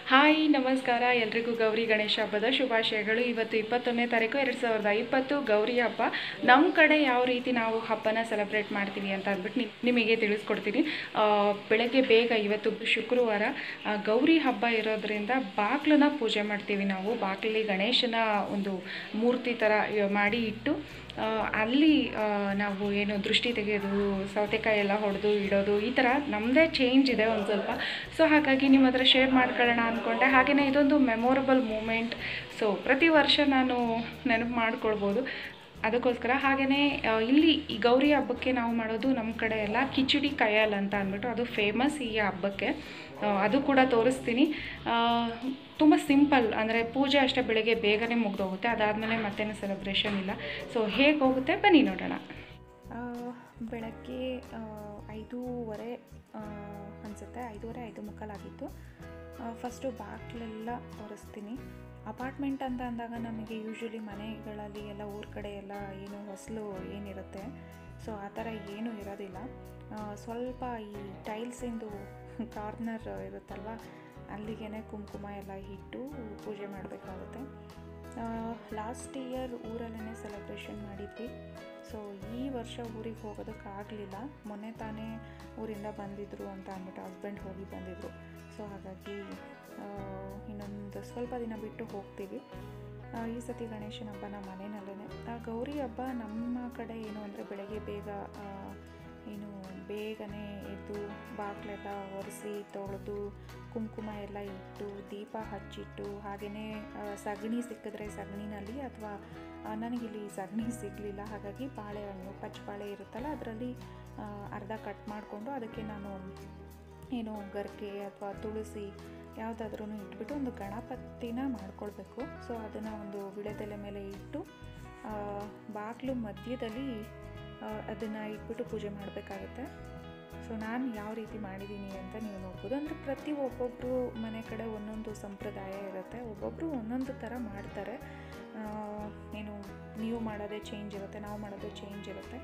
Hi ನಮಸ್ಕಾರ ಎಲ್ರಿಗೂ ಗೌರಿ ಗಣೇಶ ಹಬ್ಬದ ಶುಭಾಶಯಗಳು ಇವತ್ತು ಇಪ್ಪತ್ತೊಂದನೇ ತಾರೀಕು ಎರಡು ಸಾವಿರದ ಇಪ್ಪತ್ತು ಗೌರಿ ಹಬ್ಬ ನಮ್ಮ ಕಡೆ ಯಾವ ರೀತಿ ನಾವು ಹಬ್ಬನ ಸೆಲೆಬ್ರೇಟ್ ಮಾಡ್ತೀವಿ ಅಂತ ಅಂದ್ಬಿಟ್ಟು ನಿ- ನಿಮಗೆ ತಿಳಿಸ್ಕೊಡ್ತೀನಿ ಆ, ಬೆಳಗ್ಗೆ ಬೇಗ ಇವತ್ತು ಶುಕ್ರವಾರ ಆ, ಗೌರಿ ಹಬ್ಬ ಇರೋದ್ರಿಂದ ಬಾಗಿಲನ್ನ ಪೂಜೆ ಮಾಡ್ತೀವಿ ನಾವು ಬಾಗಿಲಲ್ಲಿ ಗಣೇಶನ ಒಂದು ಮೂರ್ತಿ ಥರ ಆ, ಮಾಡಿ ಇಟ್ಟು ಆ, ಅಲ್ಲಿ ಆ, ನಾವು ಏನು ದೃಷ್ಟಿ ತೆಗೆಯೋದು ಸೌತೆಕಾಯಿ ಎಲ್ಲ ಹೊಡೆದು ಇಡೋದು ಈ ಥರ ನಮ್ಮದೇ ಚೇಂಜ್ ಇದೆ ಒಂದು ಸ್ವಲ್ಪ ಸೊ ಹಾಗಾಗಿ ನಿಮ್ಮ ಹತ್ರ ಶೇರ್ ಮಾಡ್ಕೊಳ್ಳೋಣ ಅಂದ್ಕೊಂಡೆ ಹಾಗೆಯೇ ಇದೊಂದು ಮೆಮೊರಬಲ್ ಮೂಮೆಂಟ್ ಸೊ ಪ್ರತಿ ವರ್ಷ ನಾನು ನೆನಪು ಮಾಡ್ಕೊಳ್ಬೋದು ಅದಕ್ಕೋಸ್ಕರ ಹಾಗೆಯೇ ಇಲ್ಲಿ ಈ ಗೌರಿ ಹಬ್ಬಕ್ಕೆ ನಾವು ಮಾಡೋದು ನಮ್ಮ ಕಡೆ ಎಲ್ಲ ಕಿಚಡಿ ಕಯಾಲ್ ಅಂತ ಅಂದ್ಬಿಟ್ಟು ಅದು ಫೇಮಸ್ ಈ ಹಬ್ಬಕ್ಕೆ ಆ, ಅದು ಕೂಡ ತೋರಿಸ್ತೀನಿ ತುಂಬ ಸಿಂಪಲ್ ಅಂದರೆ ಪೂಜೆ ಅಷ್ಟೇ ಬೆಳಗ್ಗೆ ಬೇಗನೆ ಮುಗ್ದೋಗುತ್ತೆ ಅದಾದಮೇಲೆ ಮತ್ತೇನು ಸೆಲೆಬ್ರೇಷನ್ ಇಲ್ಲ ಸೊ ಹೇಗೆ ಹೋಗುತ್ತೆ ಬನ್ನಿ ನೋಡೋಣ ಬೆಳಗ್ಗೆ ಐದೂವರೆ ಅನಿಸುತ್ತೆ ಐದೂವರೆ ಐದು ಮುಕ್ಕಾಲಾಗಿತ್ತು ಫಸ್ಟು ಬಾಗಿಲೆಲ್ಲ ಒರೆಸ್ತೀನಿ ಅಪಾರ್ಟ್ಮೆಂಟ್ ಅಂತ ಅಂದಾಗ ನಮಗೆ ಯೂಶ್ವಲಿ ಮನೆಗಳಲ್ಲಿ ಎಲ್ಲ ಊರ ಕಡೆ ಎಲ್ಲ ಏನು ಹೊಸಲು ಏನಿರುತ್ತೆ ಸೊ ಆ ಥರ ಏನೂ ಇರೋದಿಲ್ಲ ಆ, ಸ್ವಲ್ಪ ಈ ಟೈಲ್ಸಿಂದು ಕಾರ್ನರ್ ಇರುತ್ತಲ್ವ ಅಲ್ಲಿಗೆ ಕುಂಕುಮ ಎಲ್ಲ ಇಟ್ಟು ಪೂಜೆ ಮಾಡಬೇಕಾಗುತ್ತೆ ಲಾಸ್ಟ್ ಇಯರ್ ಊರಲ್ಲೇ ಸೆಲೆಬ್ರೇಷನ್ ಮಾಡಿದ್ವಿ ಸೊ ಈ ವರ್ಷ ಊರಿಗೆ ಹೋಗೋದಕ್ಕಾಗಲಿಲ್ಲ ಮೊನ್ನೆ ತಾನೇ ಊರಿಂದ ಬಂದಿದ್ದರು ಅಂತ ಅಂದ್ಬಿಟ್ಟು ಹಸ್ಬೆಂಡ್ ಹೋಗಿ ಬಂದಿದ್ದರು ಸೊ ಹಾಗಾಗಿ ಆ, ಇನ್ನೊಂದು ಸ್ವಲ್ಪ ದಿನ ಬಿಟ್ಟು ಹೋಗ್ತೀವಿ ಆ, ಈ ಸತಿ ಗಣೇಶನ ಹಬ್ಬ ನಮ್ಮ ಮನೆಯಲ್ಲೇ ಗೌರಿ ಹಬ್ಬ ನಮ್ಮ ಕಡೆ ಏನು ಅಂದರೆ ಬೆಳಗ್ಗೆ ಬೇಗ ಆ, ಏನು ಬೇಗನೆ ಎದ್ದು ಬಾಗಿಲೆಲ್ಲ ಒರೆಸಿ ತೊಳೆದು ಕುಂಕುಮ ಎಲ್ಲ ಇಟ್ಟು ದೀಪ ಹಚ್ಚಿಟ್ಟು ಹಾಗೆಯೇ ಸಗಣಿ ಸಿಕ್ಕಿದ್ರೆ ಸಗಣಿನಲ್ಲಿ ಅಥವಾ ನನಗಿಲ್ಲಿ ಸಗಣಿ ಸಿಗಲಿಲ್ಲ ಹಾಗಾಗಿ ಬಾಳೆಹಣ್ಣು ಪಚ್ಚಬಾಳೆ ಇರುತ್ತಲ್ಲ ಅದರಲ್ಲಿ ಅರ್ಧ ಕಟ್ ಮಾಡಿಕೊಂಡು ಅದಕ್ಕೆ ನಾನು ಏನು ಗರ್ಕೆ ಅಥವಾ ತುಳಸಿ ಯಾವುದಾದ್ರೂ ಇಟ್ಬಿಟ್ಟು ಒಂದು ಗಣಪತಿನ ಮಾಡ್ಕೊಳ್ಬೇಕು ಸೊ ಅದನ್ನು ಒಂದು ವಿಳೆದೆಲೆ ಮೇಲೆ ಇಟ್ಟು ಬಾಗಿಲು ಮಧ್ಯದಲ್ಲಿ ಅದನ್ನು ಇಟ್ಬಿಟ್ಟು ಪೂಜೆ ಮಾಡಬೇಕಾಗತ್ತೆ ಸೊ ನಾನು ಯಾವ ರೀತಿ ಮಾಡಿದ್ದೀನಿ ಅಂತ ನೀವು ನೋಡ್ಬೋದು ಅಂದರೆ ಪ್ರತಿ ಒಬ್ಬೊಬ್ಬರು ಮನೆ ಕಡೆ ಒಂದೊಂದು ಸಂಪ್ರದಾಯ ಇರುತ್ತೆ ಒಬ್ಬೊಬ್ಬರು ಒಂದೊಂದು ಥರ ಮಾಡ್ತಾರೆ ಆ, ಏನು ನೀವು ಮಾಡೋದೇ ಚೇಂಜ್ ಇರುತ್ತೆ ನಾವು ಮಾಡೋದೇ ಚೇಂಜ್ ಇರುತ್ತೆ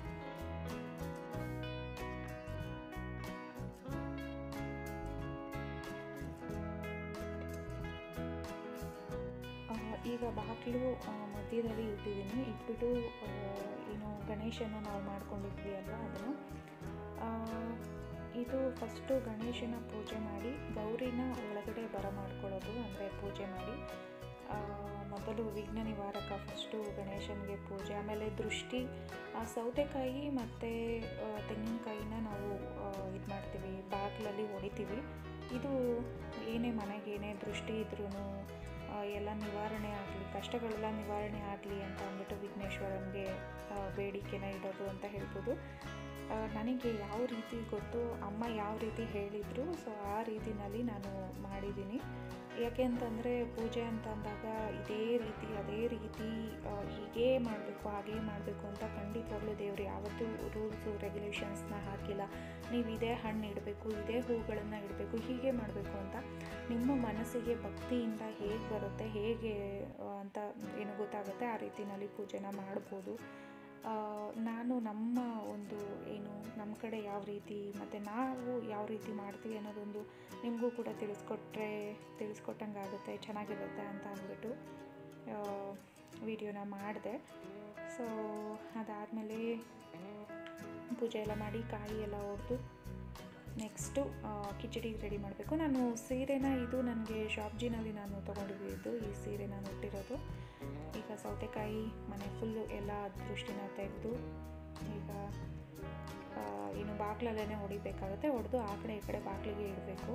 ಆ, ಈಗ ಬಾಗಿಲು ಮಧ್ಯದಲ್ಲಿ ಇಟ್ಟಿದ್ದೀನಿ ಇಟ್ಬಿಟ್ಟು ಆ, ಏನು ಗಣೇಶನ ನಾವು ಮಾಡ್ಕೊಂಡಿದ್ವಿ ಅಲ್ವಾ ಅದನ್ನು ಆ, ಇದು ಫಸ್ಟು ಗಣೇಶನ ಪೂಜೆ ಮಾಡಿ ಗೌರಿನ ಒಳಗಡೆ ಬರ ಮಾಡ್ಕೊಳ್ಳೋದು ಅಂದರೆ ಪೂಜೆ ಮಾಡಿ ಆ, ಮೊದಲು ವಿಘ್ನ ನಿವಾರಕ ಫಸ್ಟು ಗಣೇಶನಿಗೆ ಪೂಜೆ ಆಮೇಲೆ ದೃಷ್ಟಿ ಆ ಸೌತೆಕಾಯಿ ಮತ್ತು ತೆಂಗಿನಕಾಯಿನ ನಾವು ಇದು ಮಾಡ್ತೀವಿ ಬಾಗಿಲಲ್ಲಿ ಹೊಡಿತೀವಿ ಇದು ಏನೇ ಮನೆಗೆ ಏನೇ ದೃಷ್ಟಿ ಇದ್ರೂ ಎಲ್ಲ ನಿವಾರಣೆ ಆಗಲಿ ಕಷ್ಟಗಳೆಲ್ಲ ನಿವಾರಣೆ ಆಗಲಿ ಅಂತ ಅಂದ್ಬಿಟ್ಟು ವಿಘ್ನೇಶ್ವರನಿಗೆ ಆ, ಬೇಡಿಕೆನ ಇಡೋದು ಅಂತ ಹೇಳ್ಬೋದು ಆ, ನನಗೆ ಯಾವ ರೀತಿ ಗೊತ್ತು ಅಮ್ಮ ಯಾವ ರೀತಿ ಹೇಳಿದರು ಸೊ ಆ ರೀತಿನಲ್ಲಿ ನಾನು ಮಾಡಿದ್ದೀನಿ ಯಾಕೆ ಅಂತಂದರೆ ಪೂಜೆ ಅಂತ ಅಂದಾಗ ಇದೇ ರೀತಿ ಅದೇ ರೀತಿ ಆ, ಹೀಗೇ ಮಾಡಬೇಕು ಹಾಗೇ ಮಾಡಬೇಕು ಅಂತ ಖಂಡಿತವಾಗ್ಲೂ ದೇವರು ಯಾವತ್ತೂ ರೂಲ್ಸು ರೆಗ್ಯುಲೇಷನ್ಸ್ನ ಹಾಕಿಲ್ಲ ನೀವು ಇದೇ ಹಣ್ಣು ಇಡಬೇಕು ಇದೇ ಹೂಗಳನ್ನು ಇಡಬೇಕು ಹೀಗೆ ಮಾಡಬೇಕು ಅಂತ ನಿಮ್ಮ ಮನಸ್ಸಿಗೆ ಭಕ್ತಿಯಿಂದ ಹೇಗೆ ಬರುತ್ತೆ ಹೇಗೆ ಆ, ಅಂತ ಏನು ಗೊತ್ತಾಗುತ್ತೆ ಆ ರೀತಿನಲ್ಲಿ ಪೂಜೆನ ಮಾಡ್ಬೋದು ಆ, ನಾನು ನಮ್ಮ ಒಂದು ಏನು ನಮ್ಮ ಕಡೆ ಯಾವ ರೀತಿ ಮತ್ತು ನಾವು ಯಾವ ರೀತಿ ಮಾಡ್ತೀವಿ ಅನ್ನೋದೊಂದು ನಿಮಗೂ ಕೂಡ ತಿಳಿಸ್ಕೊಟ್ರೆ ತಿಳಿಸ್ಕೊಟ್ಟಂಗೆ ಆಗುತ್ತೆ ಚೆನ್ನಾಗಿರುತ್ತೆ ಅಂತ ಅಂದ್ಬಿಟ್ಟು ವಿಡಿಯೋನ ಮಾಡಿದೆ ಸೊ ಅದಾದಮೇಲೆ ಪೂಜೆ ಎಲ್ಲ ಮಾಡಿ ಕಾಯಿ ಎಲ್ಲ ಹೊಡೆದು ನೆಕ್ಸ್ಟು ಕಿಚಡಿಗೆ ರೆಡಿ ಮಾಡಬೇಕು ನಾನು ಸೀರೆನ ಇದು ನನಗೆ ಶಾಪ್ಜಿನಲ್ಲಿ ನಾನು ತೊಗೊಂಡಿದ್ದು ಈ ಸೀರೆ ನಾನು ಉಟ್ಟಿರೋದು ಈಗ ಸೌತೆಕಾಯಿ ಮನೆ ಫುಲ್ಲು ಎಲ್ಲ ದೃಷ್ಟಿನ ತೆಗೆದು ಈಗ ಆ, ಏನು ಬಾಗ್ಲಲ್ಲೇ ಹೊಡಿಬೇಕಾಗುತ್ತೆ ಹೊಡೆದು ಆ ಕಡೆ ಈ ಕಡೆ ಬಾಗಿಲಿಗೆ ಇಡಬೇಕು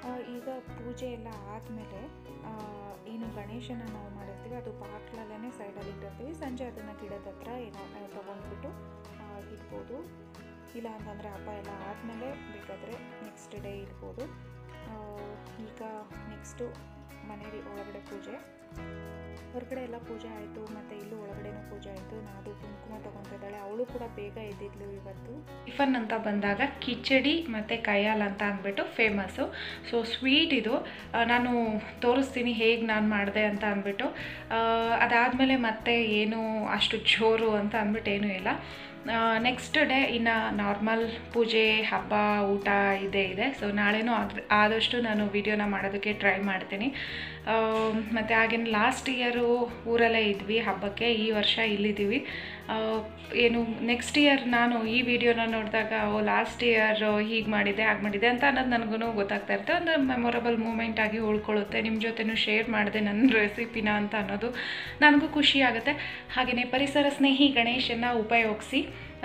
ಆ, ಈಗ ಪೂಜೆ ಎಲ್ಲ ಆದಮೇಲೆ ಏನು ಗಣೇಶನ ನಾವು ಮಾಡಿರ್ತೀವಿ ಅದು ಬಾಕ್ಲಲ್ಲೇ ಸೈಡಲ್ಲಿ ಇಟ್ಟಿರ್ತೀವಿ ಸಂಜೆ ಅದನ್ನು ಗಿಡದ ಹತ್ರ ಏನೋ ತೊಗೊಂಡ್ಬಿಟ್ಟು ಇಡ್ಬೋದು ಇಲ್ಲ ಅಂತಂದರೆ ಹಬ್ಬ ಎಲ್ಲ ಆದಮೇಲೆ ಬೇಕಾದರೆ ನೆಕ್ಸ್ಟ್ ಡೇ ಇಡ್ಬೋದು ಆ, ಈಗ ನೆಕ್ಸ್ಟು ಮನೇಲಿ ಒಳಗಡೆ ಪೂಜೆ ಹೊರಗಡೆ ಎಲ್ಲ ಪೂಜೆ ಆಯಿತು ಮತ್ತು ಇಲ್ಲೂ ಒಳಗಡೆನೂ ಪೂಜೆ ಆಯಿತು ನಾದು ಕುಂಕುಮ ತೊಗೊತಿದ್ದಾಳೆ ಅವಳು ಕೂಡ ಬೇಗ ಎದ್ದಿದ್ಲು ಇವತ್ತು ಟಿಫನ್ ಅಂತ ಬಂದಾಗ ಕಿಚಡಿ ಮತ್ತು ಕೈಯಾಲ್ ಅಂತ ಅಂದ್ಬಿಟ್ಟು ಫೇಮಸ್ಸು ಸೊ ಸ್ವೀಟ್ ಇದು ಆ, ನಾನು ತೋರಿಸ್ತೀನಿ ಹೇಗೆ ನಾನು ಮಾಡಿದೆ ಅಂತ ಅಂದ್ಬಿಟ್ಟು ಅದಾದಮೇಲೆ ಮತ್ತೆ ಏನು ಅಷ್ಟು ಜೋರು ಅಂತ ಅಂದ್ಬಿಟ್ಟು ಏನೂ ಇಲ್ಲ ನೆಕ್ಸ್ಟ್ ಡೇ ಇನ್ನು ನಾರ್ಮಲ್ ಪೂಜೆ ಹಬ್ಬ ಊಟ ಇದೇ ಇದೆ ಸೊ ನಾಳೆನೂ ಆದ ಆದಷ್ಟು ನಾನು ವಿಡಿಯೋನ ಮಾಡೋದಕ್ಕೆ ಟ್ರೈ ಮಾಡ್ತೀನಿ ಮತ್ತು ಹಾಗೇನು ಲಾಸ್ಟ್ ಇಯರು ಊರಲ್ಲೇ ಇದ್ವಿ ಹಬ್ಬಕ್ಕೆ ಈ ವರ್ಷ ಇಲ್ಲಿದ್ದೀವಿ ಆ, ಏನು ನೆಕ್ಸ್ಟ್ ಇಯರ್ ನಾನು ಈ ವಿಡಿಯೋನ ನೋಡಿದಾಗ ಓ ಲಾಸ್ಟ್ ಇಯರ್ ಹೀಗೆ ಮಾಡಿದೆ ಹಾಗೆ ಮಾಡಿದೆ ಅಂತ ಅನ್ನೋದು ನನಗೂ ಗೊತ್ತಾಗ್ತಾ ಇರುತ್ತೆ ಒಂದು ಮೆಮೊರಬಲ್ ಮೂಮೆಂಟ್ ಆಗಿ ಉಳ್ಕೊಳ್ಳುತ್ತೆ ನಿಮ್ಮ ಜೊತೆನೂ ಶೇರ್ ಮಾಡಿದೆ ನನ್ನ ರೆಸಿಪಿನ ಅಂತ ಅನ್ನೋದು ನನಗೂ ಖುಷಿ ಆಗುತ್ತೆ ಹಾಗೆಯೇ ಪರಿಸರ ಸ್ನೇಹಿ ಗಣೇಶನ ಉಪಯೋಗಿಸಿ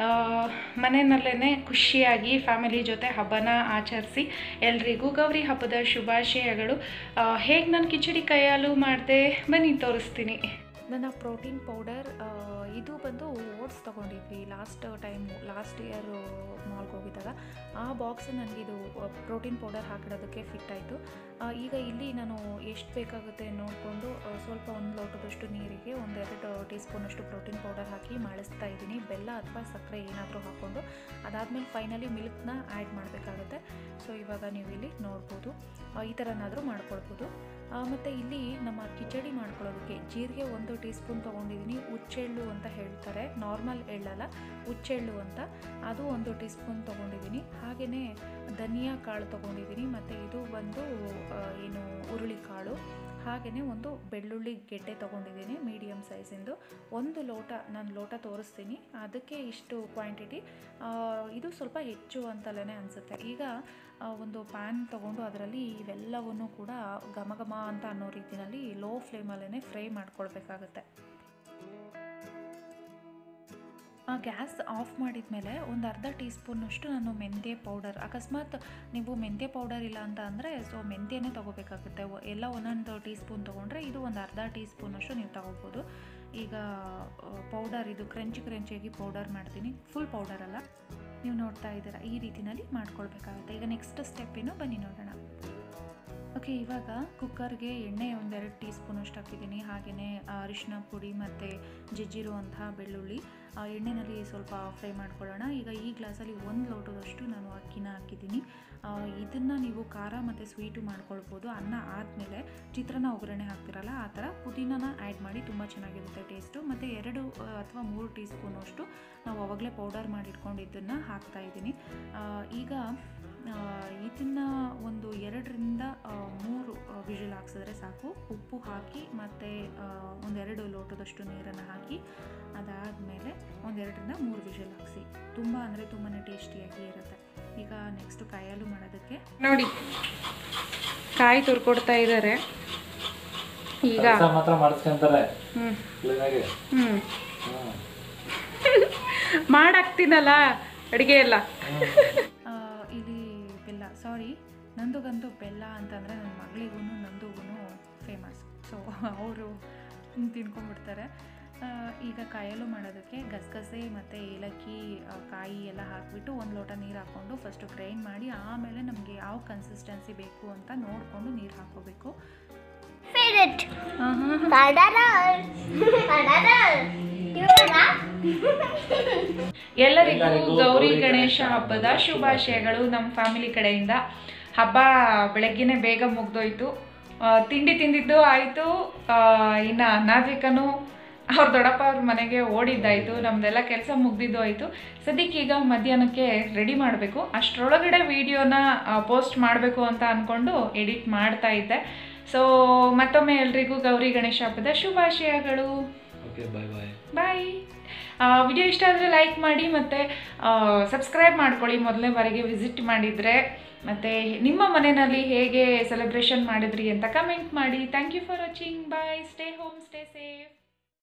ಮನೆಯಲ್ಲೇ ಖುಷಿಯಾಗಿ ಫ್ಯಾಮಿಲಿ ಜೊತೆ ಹಬ್ಬನ ಆಚರಿಸಿ ಎಲ್ರಿಗೂ ಗೌರಿ ಹಬ್ಬದ ಶುಭಾಶಯಗಳು ಹೇಗೆ ನಾನು ಕಿಚಡಿ ಕೈಯಾಲು ಮಾಡಿದೆ ಬನ್ನಿ ತೋರಿಸ್ತೀನಿ ನನ್ನ ಪ್ರೋಟೀನ್ ಪೌಡರ್ ಇದು ಬಂದು ಓಟ್ಸ್ ತೊಗೊಂಡಿದ್ವಿ ಲಾಸ್ಟ್ ಟೈಮ್ ಲಾಸ್ಟ್ ಇಯರ್ ಮಾಲ್ಗೆ ಹೋಗಿದ್ದಾಗ ಆ ಬಾಕ್ಸ್ ನನಗಿದು ಪ್ರೋಟೀನ್ ಪೌಡರ್ ಹಾಕಿಡೋದಕ್ಕೆ ಫಿಟ್ ಆಯಿತು ಈಗ ಇಲ್ಲಿ ನಾನು ಎಷ್ಟು ಬೇಕಾಗುತ್ತೆ ನೋಡಿಕೊಂಡು ಸ್ವಲ್ಪ ಒಂದು ಲೋಟದಷ್ಟು ನೀರಿಗೆ ಒಂದೆರಡು ಟೀ ಸ್ಪೂನಷ್ಟು ಪ್ರೋಟೀನ್ ಪೌಡರ್ ಹಾಕಿ ಮಾಡಿಸ್ತಾ ಇದ್ದೀನಿ ಬೆಲ್ಲ ಅಥವಾ ಸಕ್ಕರೆ ಏನಾದರೂ ಹಾಕ್ಕೊಂಡು ಅದಾದಮೇಲೆ ಫೈನಲಿ ಮಿಲ್ಕ್ನ ಆ್ಯಡ್ ಮಾಡಬೇಕಾಗುತ್ತೆ ಸೊ ಇವಾಗ ನೀವು ಇಲ್ಲಿ ನೋಡ್ಬೋದು ಆ, ಈ ಥರನಾದರೂ ಮಾಡ್ಕೊಳ್ಬೋದು ಮತ್ತು ಇಲ್ಲಿ ನಮ್ಮ ಕಿಚಡಿ ಮಾಡ್ಕೊಳ್ಳೋದಕ್ಕೆ ಜೀರಿಗೆ ಒಂದು ಟೀ ಸ್ಪೂನ್ ತೊಗೊಂಡಿದ್ದೀನಿ ಹುಚ್ಚೆಳ್ಳು ಅಂತ ಹೇಳ್ತಾರೆ ನಾರ್ಮಲ್ ಎಳ್ಳಲ್ಲ ಹುಚ್ಚೆಳ್ಳು ಅಂತ ಅದು ಒಂದು ಟೀ ಸ್ಪೂನ್ ತೊಗೊಂಡಿದ್ದೀನಿ ಹಾಗೆಯೇ ಧನಿಯಾ ಕಾಳು ತೊಗೊಂಡಿದ್ದೀನಿ ಮತ್ತು ಇದು ಬಂದು ಆ, ಏನು ಹುರುಳಿಕಾಳು ಹಾಗೆಯೇ ಒಂದು ಬೆಳ್ಳುಳ್ಳಿ ಗೆಡ್ಡೆ ತೊಗೊಂಡಿದ್ದೀನಿ ಮೀಡಿಯಮ್ ಸೈಜಿಂದು ಒಂದು ಲೋಟ ನಾನು ಲೋಟ ತೋರಿಸ್ತೀನಿ ಅದಕ್ಕೆ ಇಷ್ಟು ಕ್ವಾಂಟಿಟಿ ಇದು ಸ್ವಲ್ಪ ಹೆಚ್ಚು ಅಂತಲೇ ಅನಿಸುತ್ತೆ ಈಗ ಆ, ಒಂದು ಪ್ಯಾನ್ ತೊಗೊಂಡು ಅದರಲ್ಲಿ ಇವೆಲ್ಲವನ್ನು ಕೂಡ ಘಮ ಘಮ ಅಂತ ಅನ್ನೋ ರೀತಿಯಲ್ಲಿ ಲೋ ಫ್ಲೇಮಲ್ಲೇ ಫ್ರೈ ಮಾಡ್ಕೊಳ್ಬೇಕಾಗತ್ತೆ ಗ್ಯಾಸ್ ಆಫ್ ಮಾಡಿದ ಮೇಲೆ ಒಂದು ಅರ್ಧ ಟೀ ಸ್ಪೂನಷ್ಟು ನಾನು ಮೆಂತ್ಯ ಪೌಡರ್ ಅಕಸ್ಮಾತ್ ನೀವು ಮೆಂತ್ಯ ಪೌಡರ್ ಇಲ್ಲ ಅಂತ ಅಂದರೆ ಸೊ ಮೆಂತ್ಯನೇ ತೊಗೋಬೇಕಾಗುತ್ತೆ ಒ- ಎಲ್ಲ ಒಂದೊಂದು ಟೀ ಸ್ಪೂನ್ ತೊಗೊಂಡ್ರೆ ಇದು ಒಂದು ಅರ್ಧ ಟೀ ಸ್ಪೂನಷ್ಟು ನೀವು ತೊಗೋಬೋದು ಈಗ ಪೌಡರ್ ಇದು ಕ್ರಂಚಿ ಕ್ರಂಚಿಯಾಗಿ ಪೌಡರ್ ಮಾಡ್ತೀನಿ ಫುಲ್ ಪೌಡರ್ ಅಲ್ಲ ನೀವು ನೋಡ್ತಾ ಇದ್ದೀರಾ ಈ ರೀತಿನಲ್ಲಿ ಮಾಡ್ಕೊಳ್ಬೇಕಾಗುತ್ತೆ ಈಗ ನೆಕ್ಸ್ಟ್ ಸ್ಟೆಪ್ ಏನು ಬನ್ನಿ ನೋಡೋಣ ಓಕೆ ಇವಾಗ ಕುಕ್ಕರ್ಗೆ ಎಣ್ಣೆ ಒಂದೆರಡು ಟೀ ಸ್ಪೂನಷ್ಟು ಹಾಕಿದ್ದೀನಿ ಹಾಗೆಯೇ ಅರಿಶಿನ ಪುಡಿ ಮತ್ತು ಜಜ್ಜಿರುವಂತಹ ಬೆಳ್ಳುಳ್ಳಿ ಆ ಎಣ್ಣೆನಲ್ಲಿ ಸ್ವಲ್ಪ ಫ್ರೈ ಮಾಡ್ಕೊಳ್ಳೋಣ ಈಗ ಈ ಗ್ಲಾಸಲ್ಲಿ ಒಂದು ಲೋಟದಷ್ಟು ನಾನು ಅಕ್ಕಿನ ಹಾಕಿದ್ದೀನಿ ಇದನ್ನು ನೀವು ಖಾರ ಮತ್ತು ಸ್ವೀಟು ಮಾಡ್ಕೊಳ್ಬೋದು ಅನ್ನ ಆದಮೇಲೆ ಚಿತ್ರಾನ್ನ ಒಗ್ಗರಣೆ ಹಾಕ್ತಿರಲ್ಲ ಆ ಥರ ಪುದೀನನ ಆ್ಯಡ್ ಮಾಡಿ ತುಂಬ ಚೆನ್ನಾಗಿರುತ್ತೆ ಟೇಸ್ಟು ಮತ್ತು ಎರಡು ಅಥವಾ ಮೂರು ಟೀ ಸ್ಪೂನಷ್ಟು ನಾವು ಅವಾಗಲೇ ಪೌಡರ್ ಮಾಡಿ ಇಟ್ಕೊಂಡಿದ್ದನ್ನು ಹಾಕ್ತಾ ಇದ್ದೀನಿ ಈಗ ಇದನ್ನು ಒಂದು ಎರಡರಿಂದ ಆ, ಮೂರು ವಿಷಲ್ ಹಾಕ್ಸಿದ್ರೆ ಸಾಕು ಉಪ್ಪು ಹಾಕಿ ಮತ್ತು ಒಂದೆರಡು ಲೋಟದಷ್ಟು ನೀರನ್ನು ಹಾಕಿ ಅದಾದಮೇಲೆ ಒಂದೆರಡರಿಂದ ಮೂರು ವಿಷಲ್ ಹಾಕಿಸಿ ತುಂಬ ಅಂದರೆ ತುಂಬಾ ಟೇಸ್ಟಿಯಾಗಿ ಇರುತ್ತೆ ಈಗ ನೆಕ್ಸ್ಟು ಕಾಯಾಲು ಮಾಡೋದಕ್ಕೆ ನೋಡಿ ಕಾಯಿ ತುರ್ಕೊಡ್ತಾ ಇದ್ದಾರೆ ಈಗ ಕೆಲಸ ಮಾತ್ರ ಮಾಡಿಸ್ಕೊಂತಾರೆ ಹ್ಞೂ ಕ್ಲೀನಾಗಿ ಹ್ಞೂ ಹ್ಮ್. ಮಾಡಾಕ್ತೀನಲ್ಲ ಅಡುಗೆ ಎಲ್ಲ ಇಲ್ಲಿ ಬೆಲ್ಲ ಸಾರಿ ನಂದುಗಂತೂ ಬೆಲ್ಲ ಅಂತಂದರೆ ನನ್ನ ಮಗಳಿಗೂ ನಂದುಗೂ ಫೇಮಸ್ ಸೊ ಅವರು ತಿನ್ಕೊಂಡ್ಬಿಡ್ತಾರೆ ಆ, ಈಗ ಕಾಯಲು ಮಾಡೋದಕ್ಕೆ ಗಸಗಸೆ ಮತ್ತು ಏಲಕ್ಕಿ ಆ, ಕಾಯಿ ಎಲ್ಲ ಹಾಕಿಬಿಟ್ಟು ಒಂದು ಲೋಟ ನೀರು ಹಾಕ್ಕೊಂಡು ಫಸ್ಟು ಗ್ರೈಂಡ್ ಮಾಡಿ ಆಮೇಲೆ ನಮಗೆ ಯಾವ ಕನ್ಸಿಸ್ಟೆನ್ಸಿ ಬೇಕು ಅಂತ ನೋಡಿಕೊಂಡು ನೀರು ಹಾಕ್ಕೋಬೇಕು favorite. ಹಾಂ ಹಾಂ Banana. Banana. You know that? ಎಲ್ಲರಿಗೂ ಎಲ್ಲರಿಗೂ ಗೌರಿ ಗೌರಿ ಗಣೇಶ ಗಣೇಶ ಹಬ್ಬದ ಹಬ್ಬದ ಶುಭಾಶಯಗಳು ನಮ್ಮ ಫ್ಯಾಮಿಲಿ ಕಡೆಯಿಂದ ಹಬ್ಬ ಬೆಳಗ್ಗೆನೆ ಬೇಗ ಮುಗ್ದೋಯ್ತು ಆ, ತಿಂಡಿ ತಿಂದಿದ್ದು ಆಯಿತು ಇನ್ನು ನಾದ್ವಿಕನು ಅವ್ರ ದೊಡ್ಡಪ್ಪ ಅವ್ರ ಮನೆಗೆ ಓಡಿದ್ದಾಯಿತು ನಮ್ಮದೆಲ್ಲ ಕೆಲಸ ಮುಗ್ದಿದ್ದು ಆಯಿತು ಸದ್ಯಕ್ಕೆ ಈಗ ಮಧ್ಯಾಹ್ನಕ್ಕೆ ರೆಡಿ ಮಾಡಬೇಕು ಅಷ್ಟರೊಳಗಡೆ ವಿಡಿಯೋನ ಪೋಸ್ಟ್ ಮಾಡಬೇಕು ಅಂತ ಅಂದ್ಕೊಂಡು ಎಡಿಟ್ ಮಾಡ್ತಾ ಇದ್ದೆ ಸೊ ಮತ್ತೊಮ್ಮೆ ಎಲ್ರಿಗೂ ಗೌರಿ ಗಣೇಶ ಹಬ್ಬದ ಶುಭಾಶಯಗಳು ಓಕೆ ಬಾಯ್ ಬಾಯ್ ಬಾಯ್ ವಿಡಿಯೋ ಇಷ್ಟ ಆದರೆ ಲೈಕ್ ಮಾಡಿ ಮತ್ತು ಸಬ್ಸ್ಕ್ರೈಬ್ ಮಾಡ್ಕೊಳ್ಳಿ ಮೊದಲನೇ ಬಾರಿಗೆ ವಿಸಿಟ್ ಮಾಡಿದರೆ ಮತ್ತು ನಿಮ್ಮ ಮನೆಯಲ್ಲಿ ಹೇಗೆ ಸೆಲೆಬ್ರೇಷನ್ ಮಾಡಿದ್ರಿ ಅಂತ ಕಮೆಂಟ್ ಮಾಡಿ thank you for watching bye stay home stay safe